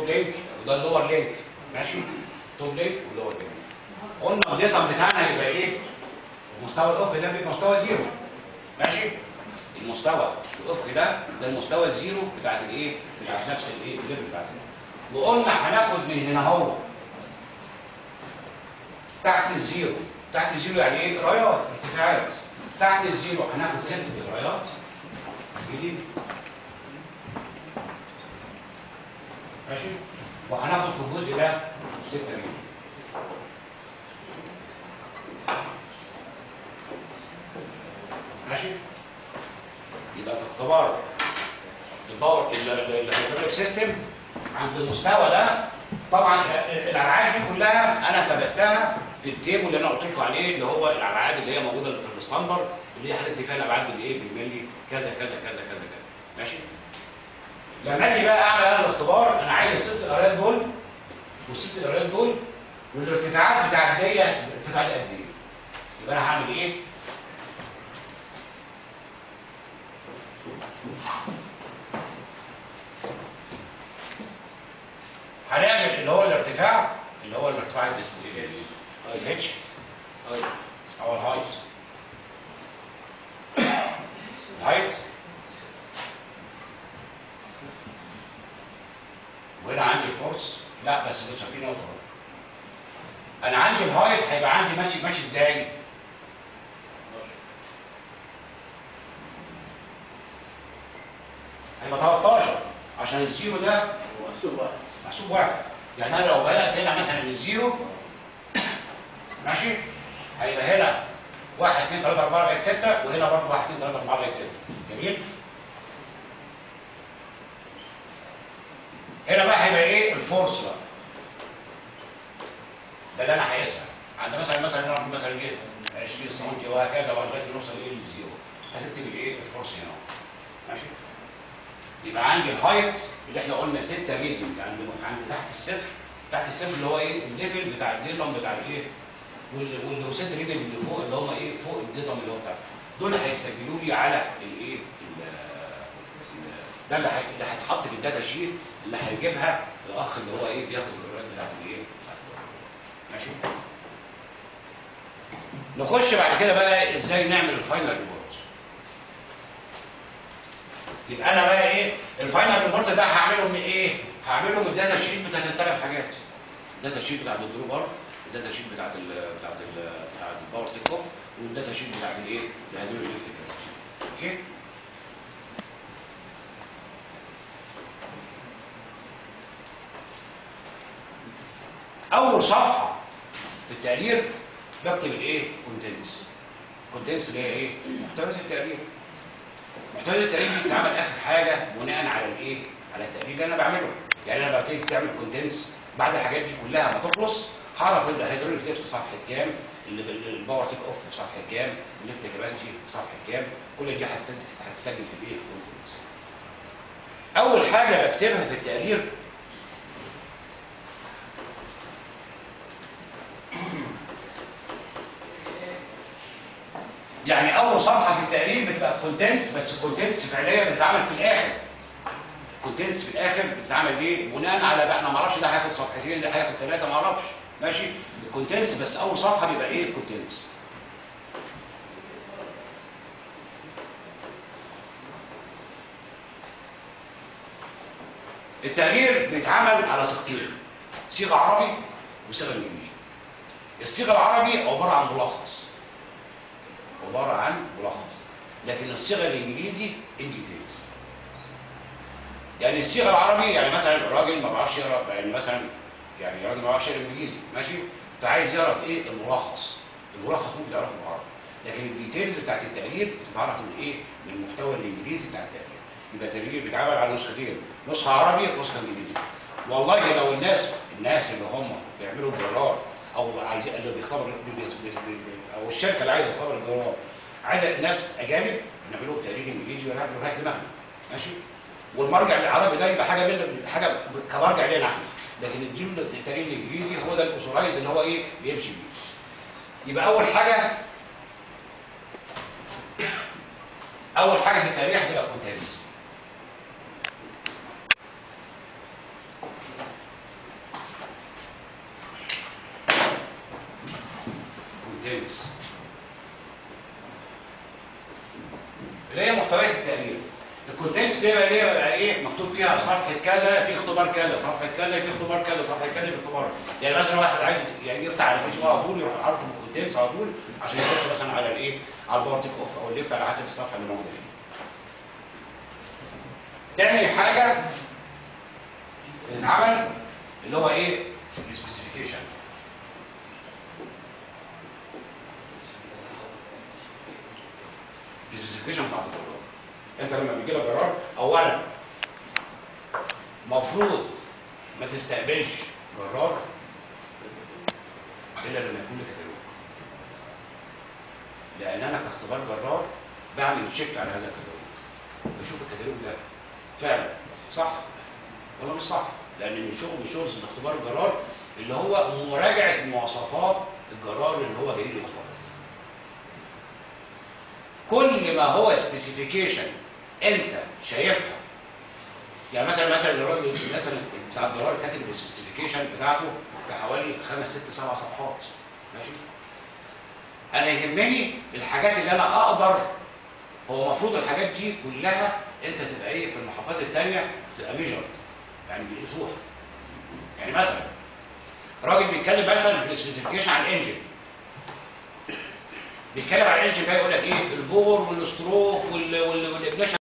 توب لينك وده اللور لينك ماشي توب لينك ولور لينك قلنا الديتم بتاعنا يبقى ايه المستوى الافقي ده بيبقى مستوى زيرو ماشي المستوى الافقي ده ده المستوى الزيرو بتاعت الايه بتاعت نفس الايه الليفل بتاعتنا وقلنا هناخد من هنا اهو تحت الزيرو تحت الزيرو يعني ايه قرايات ارتفاعات تحت الزيرو هناخد ست قرايات جديد ماشي وهناخد في الجزء ده 6 مللي ماشي يبقى في اختبار الباور الهيدروليك سيستم عند المستوى ده طبعا الالعاب دي كلها انا ثبتها في التيبل اللي انا قلت لكم عليه اللي هو الالعاب اللي هي موجوده في الستاندر اللي هي حاطط فيها الابعاد بالايه بالملي كذا كذا كذا كذا كذا ماشي لما اجي بقى اعمل انا الاختبار انا عايز الست قرايات دول والست قرايات دول والارتفاعات بتاعت دي الارتفاعات قد ايه يبقى انا هعمل ايه هنعمل اللي هو الارتفاع اللي هو الارتفاع اللي اسمه ايه الاتش او الهايت الهايت وهنا عندي الفورس لا بس بص في نقطه بقى. انا عندي الهايت هيبقى عندي ماشي ماشي ازاي هيبقى 13 عشان الزيرو ده محسوب واحد محسوب واحد يعني انا لو بدات هنا مثلا من الزيرو ماشي هيبقى هنا 1 2 3 4 لغايه 6 وهنا برضه 1 2 3 4 لغايه 6 جميل هنا بقى هيبقى ايه الفورس بقى ده اللي انا هقيسها عند مثلا مثلا هنا مثلا ايه 20 سم وهكذا ولغايه ما نوصل ايه للزيرو هتكتب الايه الفورس هنا ماشي يبقى عندي الهايت اللي احنا قلنا 6 مللي عند عند تحت الصفر تحت الصفر اللي هو ايه الليفل بتاع الديتم بتاع الايه وال- واللي 6 مللي اللي فوق اللي هم ايه فوق الديتم اللي هو بتاعه دول هيسجلوا لي على الايه ال- ال- ده اللي هي- اللي هيتحط في الداتا شيت اللي هيجيبها الاخ اللي هو ايه بياخد الجرات بتاعت الايه بتاعت الجرات. ماشي نخش بعد كده بقى ازاي نعمل الفاينل ريبورت يبقى انا بقى ايه الفاينل ريبورت ده هعمله من ايه هعمله من الداتا شيت بتاعت الثلاث حاجات الداتا شيت بتاعت الدرو بار الداتا شيت بتاعت ال بتاعت ال بتاعت الباور تيك اوف والداتا شيت بتاعت الايه الهيدرو الكتريك اوكي اول صفحه في التقرير بكتب الايه كونتنتس كونتنتس اللي هي ايه محتويات التقرير محتوى التقرير دي بتتعمل اخر حاجه بناء على الايه على التقرير اللي انا بعمله يعني انا ببتدي تعمل كونتنتس بعد الحاجات دي كلها ما تخلص هعرف الهيدروليك ليفت في صفحه كام اللي بال- الباور تيك اوف في صفحه كام الليفت كاباسيتي في صفحه كام كل دي هتسجل هتسجل في الايه في الكونتنتس اول حاجه بكتبها في التقرير يعني اول صفحه في التقرير بتبقى كونتنتس بس الكونتنتس فعليا بتتعمل في الاخر كونتنتس في الاخر بتتعمل ليه بناء على بقى انا ما اعرفش ده هياخد صفحتين ده هياخد ثلاثه ما اعرفش ماشي الكونتنتس بس اول صفحه بيبقى ايه الكونتنتس التقرير بيتعمل على صيغتين صيغه عربي وصيغه انجليزي الصيغه العربي عباره عن ملخص عباره عن ملخص لكن الصيغه الانجليزي ان ديتيلز يعني الصيغه العربي يعني مثلا الراجل ما بيعرفش يقرا يعني مثلا يعني راجل ما بيعرفش يقرا انجليزي ماشي فعايز يعرف ايه الملخص الملخص ممكن يعرفه بالعربي لكن الديتيلز بتاعت التقرير بتتعرف من ايه من المحتوى الانجليزي بتاع التقرير يبقى التقرير بيتعمل على نسختين نسخه عربي ونسخه انجليزي والله لو الناس الناس اللي هم بيعملوا الجرار او عايزين اللي بيختبر بي- بي- بي- او الشركه اللي عايزه تختبر الجرار عايزه ناس اجانب نعمل لهم تقرير انجليزي ولا رايح دماغنا ماشي والمرجع العربي ده يبقى حاجه من حاجه كمرجع لنا احنا لكن الجمله التقرير الانجليزي هو ده الاوثورايز اللي هو ايه بيمشي بيه يبقى اول حاجه اول حاجه في التاريخ هتبقى كونتنتس كونتنتس اللي هي محتويات التقرير الكونتنتس دي بقى ليه بقى ايه مكتوب فيها صفحه كذا في اختبار كذا صفحه كذا في اختبار كذا صفحه كذا في اختبار يعني مثلا واحد عايز يعني يفتح على البيج على طول يروح عارف الكونتنتس على طول عشان يخش مثلا على الايه على البارتيك اوف او الليفت على حسب الصفحه اللي موجوده فيها تاني حاجه اللي اتعمل اللي هو ايه السبيسيفيكيشن السبيسيفيكيشن بتاعت القرار انت لما بيجي لك قرار اولا مفروض ما تستقبلش قرار الا لما يكون لك كتالوج لان انا كاختبار قرار بعمل تشيك على هذا الكتالوج بشوف الكتالوج ده فعلا صح ولا مش صح لان من شغل من شغل الاختبار القرار اللي هو مراجعه مواصفات القرار اللي هو جاي لي يختار كل ما هو سبيسيفيكيشن انت شايفها يعني مثلا مثلا الراجل مثلا بتاع الدولار كاتب السبيسيفيكيشن بتاعته في حوالي خمس ست سبع صفحات ماشي انا يهمني الحاجات اللي انا اقدر هو المفروض الحاجات دي كلها انت تبقى ايه في المحطات الثانيه تبقى ميجرد يعني بيقيسوها يعني مثلا راجل بيتكلم مثلا في السبيسيفيكيشن عن الانجن بيتكلم عن الانجن بقى يقول لك ايه البور والستروك وال- وال- والاجنيشن